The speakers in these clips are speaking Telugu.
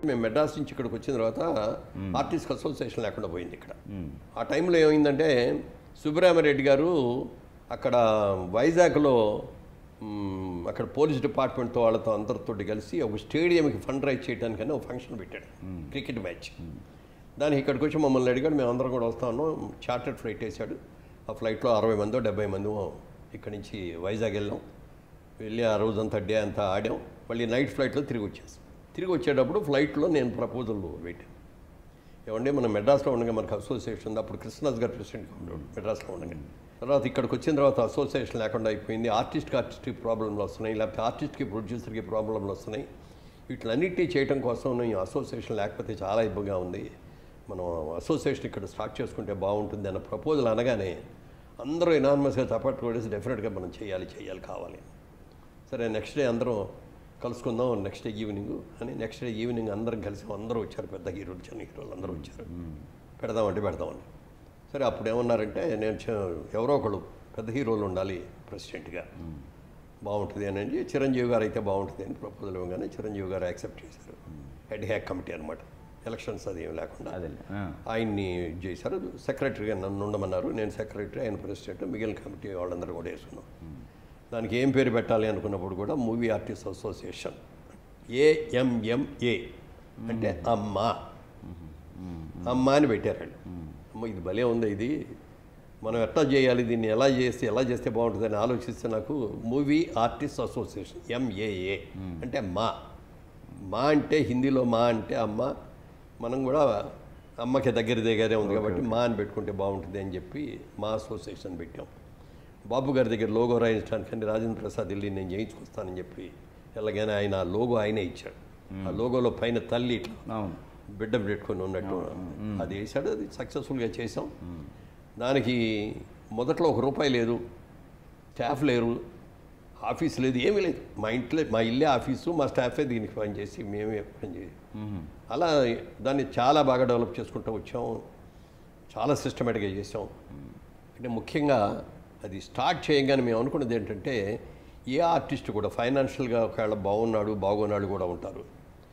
మేము మెడ్రాస్ నుంచి ఇక్కడికి వచ్చిన తర్వాత ఆర్టిస్ట్ అసోసియేషన్ లేకుండా పోయింది ఇక్కడ ఆ టైంలో ఏమైందంటే సుబ్బరామరెడ్డి గారు అక్కడ వైజాగ్లో మ్, అక్కడ పోలీస్ డిపార్ట్మెంట్తో వాళ్ళతో అందరితో కలిసి ఒక స్టేడియంకి ఫండ్ రైజ్ చేయడానికని ఒక ఫంక్షన్ పెట్టాడు క్రికెట్ మ్యాచ్ దానికి ఇక్కడికి వచ్చి మమ్మల్ని అడిగాడు మేము అందరం కూడా వస్తా ఉన్నాం చార్టర్డ్ ఫ్లైట్ వేసాడు ఆ ఫ్లైట్లో అరవై మందో డెబ్బై మందో ఇక్కడి నుంచి వైజాగ్ వెళ్ళాం వెళ్ళి ఆ రోజంతా డే అంతా ఆడాం మళ్ళీ నైట్ ఫ్లైట్లో తిరిగి వచ్చేసాం తిరిగి వచ్చేటప్పుడు ఫ్లైట్లో నేను ప్రపోజల్ పెట్టాను ఏమంటే మనం మెడ్రాస్లో ఉండగా మనకు అసోసియేషన్ ఉంది అప్పుడు కృష్ణదాస్ గారు ప్రెసిడెంట్గా ఉండేవాడు మెడ్రాస్లో ఉండగా తర్వాత ఇక్కడికి వచ్చిన తర్వాత అసోసియేషన్ లేకుండా అయిపోయింది ఆర్టిస్ట్కి ఆర్టిస్ట్కి ప్రాబ్లంలు వస్తున్నాయి లేకపోతే ఆర్టిస్ట్కి ప్రొడ్యూసర్కి ప్రాబ్లంలు వస్తున్నాయి వీటిలన్నిటి చేయడం కోసం ఈ అసోసియేషన్ లేకపోతే చాలా ఇబ్బందిగా ఉంది మనం అసోసియేషన్ ఇక్కడ స్టార్ట్ చేసుకుంటే బాగుంటుంది అన్న ప్రపోజల్ అనగానే అందరూ ఎనానమస్గా చప్పట్లు కొట్టేసి డెఫినెట్గా మనం చేయాలి చేయాలి కావాలి సరే నెక్స్ట్ డే అందరం కలుసుకుందాం నెక్స్ట్ డే ఈవినింగ్ అని నెక్స్ట్ డే ఈవినింగ్ అందరం కలిసి అందరూ వచ్చారు పెద్ద హీరోలు చిన్న హీరోలు అందరూ వచ్చారు పెడదామంటే పెడదామని సరే అప్పుడు ఏమన్నారంటే నేను చ- ఎవరో ఒకళ్ళు పెద్ద హీరోలు ఉండాలి ప్రెసిడెంట్గా బాగుంటుంది అని అంటే చిరంజీవి గారు అయితే బాగుంటుంది అని ప్రపోజల్ ఇవ్వగానే చిరంజీవి గారు యాక్సెప్ట్ చేశారు హెడ్ హ్యాక్ కమిటీ అనమాట ఎలక్షన్స్ అది ఏం లేకుండా అదే ఆ. ఆయన్ని ఇది చేశారు సెక్రటరీగా నన్ను ఉండమన్నారు నేను సెక్రటరీ ఆయన ప్రెసిడెంట్ మిగిలిన కమిటీ వాళ్ళందరూ కూడా వేసుకున్నాం దానికి ఏం పేరు పెట్టాలి అనుకున్నప్పుడు కూడా మూవీ ఆర్టిస్ట్ అసోసియేషన్ ఏఎంఎంఏ అంటే అమ్మ అమ్మ అని పెట్టారు వాళ్ళు అమ్మ ఇది భలే ఉంది ఇది మనం ఎట్లా చేయాలి దీన్ని ఎలా చేస్తే ఎలా చేస్తే బాగుంటుంది అని ఆలోచిస్తే నాకు మూవీ ఆర్టిస్ట్ అసోసియేషన్ ఎంఏఏ అంటే మా మా అంటే హిందీలో మా అంటే అమ్మ మనం కూడా అమ్మకి దగ్గర దగ్గరే ఉంది కాబట్టి మా అని పెట్టుకుంటే బాగుంటుంది అని చెప్పి మా అసోసియేషన్ పెట్టాం బాబు గారి దగ్గర లోగో రాయించడానికని రాజేంద్ర ప్రసాద్ వెళ్ళి నేను చేయించుకొస్తానని చెప్పి ఎలాగైనా ఆయన ఆ లోగో ఆయనే ఇచ్చాడు ఆ లోగోలో పైన తల్లి ఇట్లా అవును బిడ్డ పెట్టుకొని ఉన్నట్టు అది వేసాడు అది సక్సెస్ఫుల్గా చేసాం దానికి మొదట్లో ఒక రూపాయి లేదు స్టాఫ్ లేరు ఆఫీస్ లేదు ఏమీ లేదు మా ఇంట్లో మా ఇల్లే ఆఫీసు మా స్టాఫే దీనికి పనిచేసి మేమే పనిచేసి అలా దాన్ని చాలా బాగా డెవలప్ చేసుకుంటూ వచ్చాం చాలా సిస్టమేటిక్గా చేసాం అంటే ముఖ్యంగా అది స్టార్ట్ చేయగానే మేము అనుకున్నది ఏంటంటే ఏ ఆర్టిస్ట్ కూడా ఫైనాన్షియల్గా ఒకవేళ బాగున్నాడు బాగున్నాడు కూడా ఉంటారు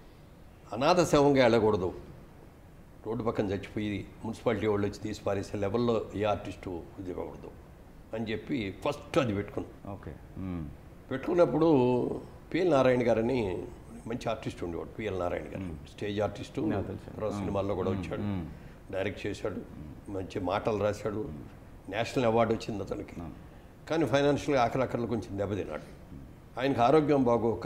అనాథ శవంగా వెళ్ళకూడదు రోడ్డు పక్కన చచ్చిపోయి మున్సిపాలిటీ వాళ్ళు వచ్చి తీసి పారేసే లెవెల్లో ఏ ఆర్టిస్టు ఇవ్వకూడదు అని చెప్పి ఫస్ట్ అది పెట్టుకున్నాం ఓకే మ్మ్. పెట్టుకున్నప్పుడు పిఎల్ నారాయణ గారని మంచి ఆర్టిస్ట్ ఉండేవాడు పిఎల్ నారాయణ గారు స్టేజ్ ఆర్టిస్టు తర్వాత సినిమాల్లో కూడా వచ్చాడు డైరెక్ట్ చేశాడు మంచి మాటలు రాశాడు నేషనల్ అవార్డు వచ్చింది అతనికి కానీ ఫైనాన్షియల్గా ఆఖరాఖర్లో కొంచెం దెబ్బతిన్నాడు ఆయనకు ఆరోగ్యం బాగోక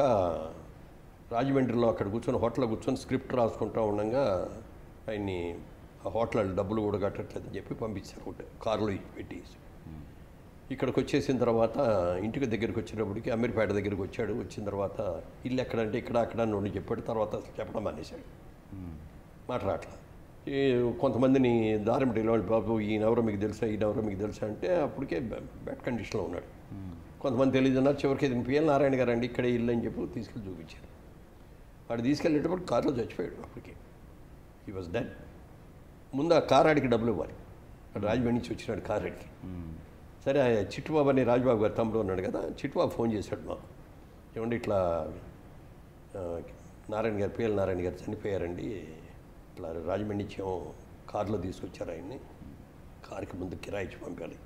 రాజమండ్రిలో అక్కడ కూర్చొని హోటల్లో కూర్చొని స్క్రిప్ట్ రాసుకుంటూ ఉండగా ఆయన్ని ఆ హోటల్ డబ్బులు కూడా కట్టట్లేదని చెప్పి పంపించారు ఒకటి కారులో పెట్టేసి ఇక్కడికి వచ్చేసిన తర్వాత ఇంటికి దగ్గరికి వచ్చినప్పటికి అమీర్పేట దగ్గరికి వచ్చాడు వచ్చిన తర్వాత ఇల్లు ఎక్కడంటే ఇక్కడ అక్కడ అని ఉండి చెప్పాడు తర్వాత అసలు చెప్పడం మానేశాడు మాట్లాడట్లా ఈ కొంతమందిని దారం వాళ్ళు బాబు ఈయనెవరో మీకు తెలుసా ఈయనెవరో మీకు తెలుసా అంటే అప్పటికే బ్యాడ్ కండిషన్లో ఉన్నాడు కొంతమంది తెలియదు అన్నారు చివరికి ఇది పిఎల్ నారాయణ గారు అండి ఇక్కడే ఇల్లు అని చెప్పి తీసుకెళ్ళి చూపించారు వాడు తీసుకెళ్ళేటప్పుడు కారులో చచ్చిపోయాడు అప్పటికే ఈ వాజ్ డెడ్ ముందు ఆ కార్ ఆడికి డబ్బులు ఇవ్వాలి వాడు రాజమండ్రి నుంచి వచ్చినాడు కార్ ఆడికి సరే ఆ చిట్టుబాబు అని రాజబాబు గారు తమ్ముడు ఉన్నాడు కదా చిట్టుబాబు ఫోన్ చేశాడు మాకు ఏమండి ఇట్లా ఆ, నారాయణ గారు పిఎల్ నారాయణ గారు చనిపోయారండి ఇట్లా రాజమండ్రి నుంచి ఏమో కారులో తీసుకొచ్చారు ఆయన్ని కారుకి ముందు కిరాయి ఇచ్చి పంపాలి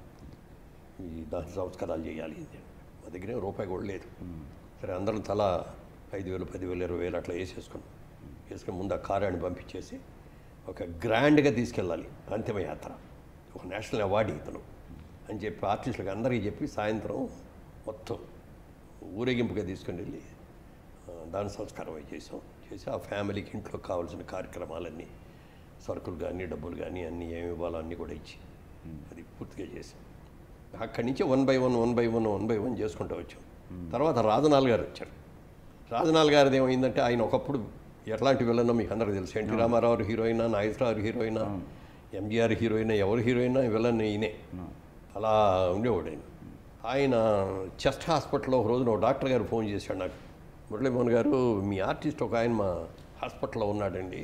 ఈ దాని సంస్కారాలు చేయాలి ఇది. మా దగ్గర ఏం రూపాయి కూడా లేదు సరే అందరం తల ఐదు వేలు పదివేలు ఇరవై వేలు అట్లా వేసేసుకున్నాం వేసుకుని ముందు ఆ కారాన్ని పంపించేసి ఒక గ్రాండ్గా తీసుకెళ్ళాలి అంతిమయాత్ర ఒక నేషనల్ అవార్డు ఇతను అని చెప్పి ఆర్టిస్టులకు అందరికీ చెప్పి సాయంత్రం మొత్తం ఊరేగింపుగా తీసుకుని వెళ్ళి ఆ, దాన సంస్కారం అవి చేసాం చేసి ఆ ఫ్యామిలీకి ఇంట్లో కావాల్సిన కార్యక్రమాలన్నీ సరుకులు కానీ డబ్బులు కానీ అన్నీ ఏమి ఇవ్వాలో అన్నీ కూడా ఇచ్చి అది పూర్తిగా చేసాం అక్కడి నుంచి one by one one by one one by one చేసుకుంటూ వచ్చాం తర్వాత రాజనాల్ గారు వచ్చారు రాజనాల్ గారిది ఏమైందంటే ఆయన ఒకప్పుడు ఎట్లాంటి విలనో మీకు అందరికీ తెలుసు ఎన్టీ రామారావు హీరోయినా నాగేశ్వరరావు హీరోయినా ఎంజీఆర్ హీరోయినా ఎవరు హీరోయినా విలన్ ఈయనే అలా ఉండేవాడు ఆయన ఆయన చెస్ట్ హాస్పిటల్లో ఒక రోజున ఒక డాక్టర్ గారు ఫోన్ చేశాడు నాకు మురళీమోహన్ గారు మీ ఆర్టిస్ట్ ఒక ఆయన మా హాస్పిటల్లో ఉన్నాడండి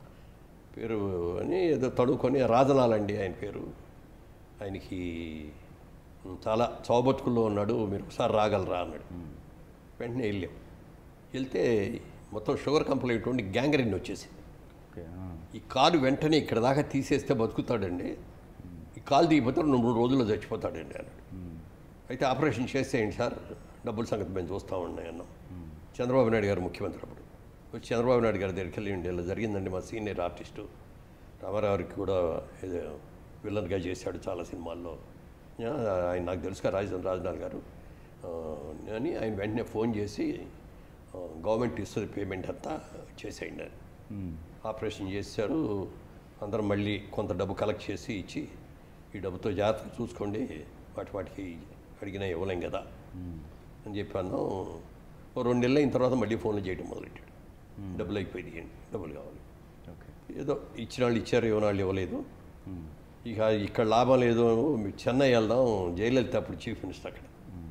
పేరు అని ఏదో తడుకొని రాజనాలండి ఆయన పేరు ఆయనకి చాలా చౌబతుకుల్లో ఉన్నాడు మీరు ఒకసారి రాగలరా అన్నాడు వెంటనే వెళ్ళాం వెళ్తే మొత్తం షుగర్ కంప్లైంట్ ఉండి గ్యాంగ్రీన్ వచ్చేసింది ఓకే ఆ. ఈ కాలు వెంటనే ఇక్కడ దాకా తీసేస్తే బతుకుతాడండి ఈ కాలు తీయకపోతే రెండు మూడు రోజుల్లో చచ్చిపోతాడండి అన్నాడు అయితే ఆపరేషన్ చేసేయండి సార్ డబ్బుల సంగతి మేము చూస్తూ ఉన్నాయి అన్నాం చంద్రబాబు నాయుడు గారు ముఖ్యమంత్రి అప్పుడు వచ్చి చంద్రబాబు నాయుడు గారి దగ్గరికి వెళ్ళి ఇలా జరిగిందండి మా సీనియర్ ఆర్టిస్టు రామారావుకి కూడా ఏదో విలన్గా చేశాడు చాలా సినిమాల్లో యా, ఆయన నాకు తెలుసుగా రాజధాని రాజనాథ్ గారు ఆ, అని ఆయన వెంటనే ఫోన్ చేసి ఆ, గవర్నమెంట్ ఇస్తుంది పేమెంట్ అంతా చేసేయండి అని మ్మ్. ఆపరేషన్ చేశారు అందరం మళ్ళీ కొంత డబ్బు కలెక్ట్ చేసి ఇచ్చి ఈ డబ్బుతో జాగ్రత్తగా చూసుకోండి వాటి వాటికి అడిగినా ఇవ్వలేం కదా అని చెప్పాను ఓ రెండు నెలలు అయిన తర్వాత మళ్ళీ ఫోన్లు చేయడం మొదలెట్టాడు డబ్బులు అయిపోయింది ఏంటి డబ్బులు కావాలి ఓకే ఏదో ఇచ్చిన వాళ్ళు ఇచ్చారు ఇవ్వని వాళ్ళు ఇవ్వలేదు ఇక ఇక్కడ లాభం లేదు మీ చెన్నై వెళ్దాం జయలలిత అప్పుడు చీఫ్ మినిస్టర్ అక్కడ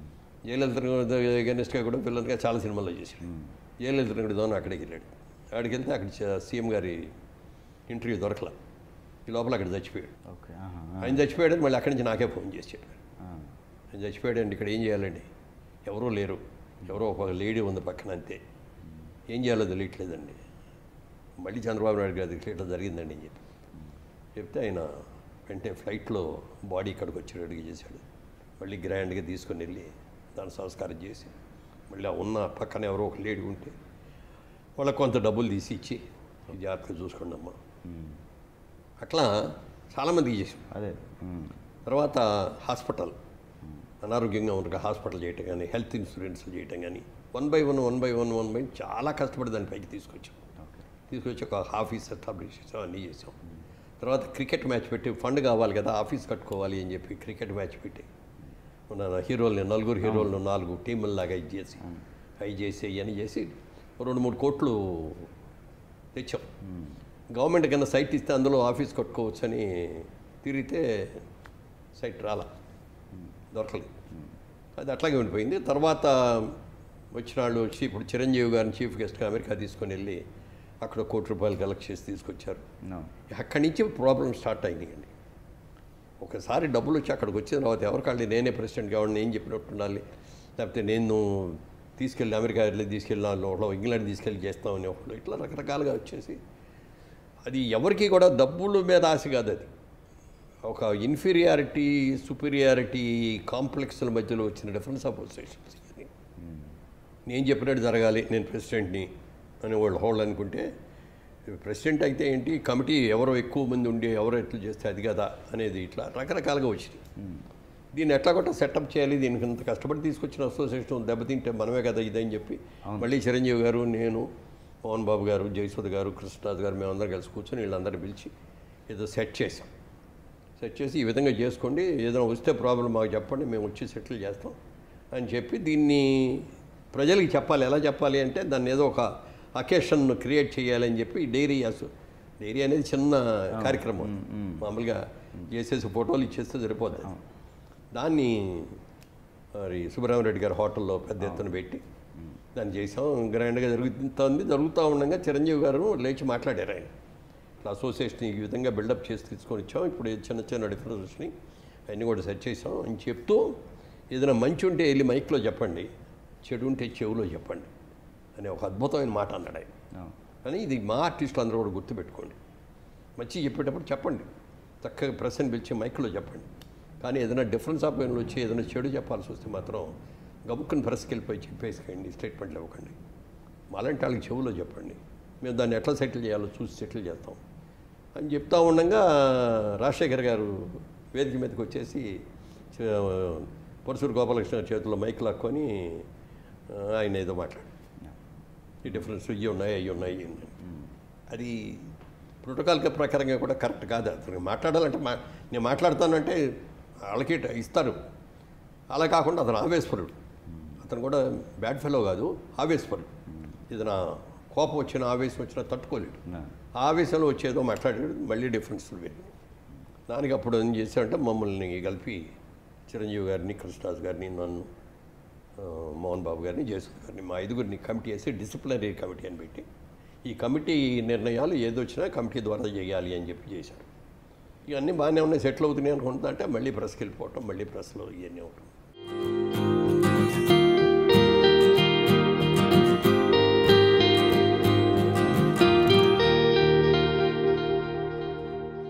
జయలలిత గెనిస్ట్గా కూడా పిల్లలుగా చాలా సినిమాల్లో చేశాడు జయలలిత కూడా దోన అక్కడికి వెళ్ళాడు అక్కడికి వెళ్తే అక్కడ చ- సీఎం గారి ఇంటర్వ్యూ దొరకల ఈ లోపల అక్కడ చచ్చిపోయాడు ఓకే ఆహా, ఆ. ఆయన చచ్చిపోయాడు మళ్ళీ అక్కడి నుంచి నాకే ఫోన్ చేసి చెప్పాడు ఆ. ఆయన చచ్చిపోయాడండి ఇక్కడ ఏం చేయాలండి ఎవరూ లేరు ఎవరో ఒక లేడీ ఉంది పక్కన అంతే ఏం చేయాలో తెలియట్లేదండి మళ్ళీ చంద్రబాబు నాయుడు గారి దగ్గరికి ఇట్లా జరిగిందండి అని చెప్పి చెప్తే ఆయన వెంటనే ఫ్లైట్లో బాడీ ఇక్కడికి వచ్చి రెడీ చేశాడు మళ్ళీ గ్రాండ్గా తీసుకొని వెళ్ళి దాని సంస్కారం చేసి మళ్ళీ ఆ ఉన్న పక్కన ఎవరో ఒక లేడీ ఉంటే వాళ్ళకి కొంత డబ్బులు తీసి ఇచ్చి "ఈ జాగ్రత్తగా చూసుకోండి అమ్మా మ్మ్. అట్లా చాలామందికి చేసాం అదే మ్మ్. తర్వాత హాస్పిటల్ అనారోగ్యంగా ఉండగా హాస్పిటల్ చేయటం కానీ హెల్త్ ఇన్సూరెన్స్ చేయటం కానీ one by one one by one one by చాలా కష్టపడి దాని పైకి తీసుకొచ్చాం ఓకే తీసుకొచ్చి ఒక ఆఫీస్ ఎస్టాబ్లిష్ చేసాం అన్నీ చేసాం తర్వాత క్రికెట్ మ్యాచ్ పెట్టి ఫండ్ కావాలి కదా ఆఫీస్ కట్టుకోవాలి అని చెప్పి క్రికెట్ మ్యాచ్ పెట్టి మన హీరోల్ని నలుగురు హీరోలను నాలుగు టీముల్లాగా ఇది చేసి అవి చేసి ఇవన్నీ చేసి రెండు మూడు కోట్లు తెచ్చాం గవర్నమెంట్ కన్నా సైట్ ఇస్తే అందులో ఆఫీస్ కట్టుకోవచ్చు అని తిరిగితే సైట్ రాలా దొరకలేదు అది అట్లాగే ఉండిపోయింది తర్వాత వచ్చిన వాళ్ళు వచ్చి ఇప్పుడు చిరంజీవి గారిని చీఫ్ గెస్ట్గా అమెరికా తీసుకొని వెళ్ళి అక్కడ కోటి రూపాయలు కలెక్ట్ చేసి తీసుకొచ్చారు నో అక్కడి నుంచి ప్రాబ్లం స్టార్ట్ అయినాయండి ఒకసారి డబ్బులు వచ్చి అక్కడికి వచ్చిన తర్వాత ఎవరికాళ్ళు నేనే ప్రెసిడెంట్ కావాలి నేను చెప్పినట్టు ఉండాలి లేకపోతే నేను తీసుకెళ్ళి అమెరికా వెళ్ళి తీసుకెళ్ళిన వాళ్ళు ఒకళ్ళు ఇంగ్లాండ్ తీసుకెళ్ళి చేస్తామని ఒకళ్ళు ఇట్లా రకరకాలుగా వచ్చేసి అది ఎవరికి కూడా డబ్బుల మీద ఆశ కాదు అది ఒక ఇన్ఫీరియారిటీ సుపీరియారిటీ కాంప్లెక్స్ల మధ్యలో వచ్చిన డిఫరెన్స్ ఆఫ్ పొజిషన్స్ నేను చెప్పినట్టు జరగాలి నేను ప్రెసిడెంట్ని అని వాళ్ళు హోల్డ్ అనుకుంటే ప్రెసిడెంట్ అయితే ఏంటి కమిటీ ఎవరో ఎక్కువ మంది ఉండి ఎవరో ఎట్లా చేస్తే అది కదా అనేది ఇట్లా రకరకాలుగా వచ్చింది దీన్ని ఎట్లా కొట్ట సెటప్ చేయాలి దీనికి ఇంత కష్టపడి తీసుకొచ్చిన అసోసియేషన్ దెబ్బతింటే మనమే కదా ఇదని చెప్పి మళ్ళీ చిరంజీవి గారు నేను మోహన్ బాబు గారు జయసుధ గారు కృష్ణరాజు గారు మేమందరం కలిసి కూర్చొని వీళ్ళందరినీ పిలిచి ఏదో సెట్ చేసాం సెట్ చేసి ఈ విధంగా చేసుకోండి ఏదైనా వస్తే ప్రాబ్లం మాకు చెప్పండి మేము వచ్చి సెటిల్ చేస్తాం అని చెప్పి దీన్ని ప్రజలకి చెప్పాలి ఎలా చెప్పాలి అంటే దాన్ని ఏదో ఒక అకేషన్ క్రియేట్ చేయాలి అని చెప్పి డైరీ అసలు డైరీ అనేది చిన్న కార్యక్రమం మామూలుగా చేసేసి ఫోటోలు ఇచ్చేస్తే సరిపోతుంది దాన్ని మరి సుబ్రహ్మరెడ్డి గారి హోటల్లో పెద్ద ఎత్తున పెట్టి దాన్ని చేసాం గ్రాండ్గా జరుగుతుంది జరుగుతూ ఉండగా చిరంజీవి గారు లేచి మాట్లాడారు ఆయన ఇట్లా అసోసియేషన్ ఈ విధంగా బిల్డప్ చేసి తీసుకొని వచ్చాం ఇప్పుడు ఈ చిన్న చిన్న డిఫరెన్స్ వచ్చినాయి అవన్నీ కూడా సెట్ చేసాం అని చెప్తూ ఏదైనా మంచి ఉంటే వెళ్ళి మైక్లో చెప్పండి చెడు ఉంటే చెవులో చెప్పండి అనే ఒక అద్భుతమైన మాట అన్నాడు ఆయన నో కానీ ఇది మా ఆర్టిస్టులు అందరూ కూడా గుర్తుపెట్టుకోండి మంచి చెప్పేటప్పుడు చెప్పండి చక్కగా ప్రెస్ని పిలిచి మైక్లో చెప్పండి కానీ ఏదైనా డిఫరెన్స్ ఆఫ్ ఒపీనియన్ వచ్చి ఏదైనా చెడు చెప్పాల్సి వస్తే మాత్రం గబుక్కుని ప్రెస్కి వెళ్ళిపోయి చెప్పేసుకోండి స్టేట్మెంట్లు ఇవ్వకండి మాలాంటి వాళ్ళకి చెవులో చెప్పండి మేము దాన్ని ఎట్లా సెటిల్ చేయాలో చూసి సెటిల్ చేస్తాం అని చెప్తా ఉండగా రాజశేఖర్ గారు వేదిక మీదకి వచ్చేసి చ- పరశురు గోపాలకృష్ణ గారి చేతిలో మైక్ లాక్కొని ఆ, ఆయన ఏదో మాట్లాడు ఈ డిఫరెన్స్ ఇవి ఉన్నాయి అవి ఉన్నాయి ఇవి ఉన్నాయి అది ప్రోటోకాల్ ప్రకారంగా కూడా కరెక్ట్ కాదు అతను మాట్లాడాలంటే మా నేను మాట్లాడతానంటే వాళ్ళకి ఇస్తారు అలా కాకుండా అతను ఆవేశపరుడు అతను కూడా బ్యాడ్ ఫెలో కాదు ఆవేశపరుడు ఇది నా కోపం వచ్చిన ఆవేశం వచ్చినా తట్టుకోలేడు నో ఆ ఆవేశంలో వచ్చేదో మాట్లాడాడు మళ్ళీ డిఫరెన్స్ వేరు దానికి అప్పుడు ఏం చేశాడంటే మమ్మల్ని కలిపి చిరంజీవి గారిని కృష్ణరాజు గారిని నన్ను ఆ, మోహన్ బాబు గారిని జయసుధ గారిని మా ఐదుగురిని కమిటీ వేసి డిసిప్లినరీ కమిటీ అని పెట్టి ఈ కమిటీ నిర్ణయాలు ఏదొచ్చినా కమిటీ ద్వారా చేయాలి అని చెప్పి చేశారు ఇవన్నీ బాగానే ఉన్నాయి సెటిల్ అవుతున్నాయి అనుకుంటుందంటే మళ్ళీ ప్రెస్కి వెళ్ళిపోవటం మళ్ళీ ప్రెస్లో ఇవన్నీ ఉంటుంది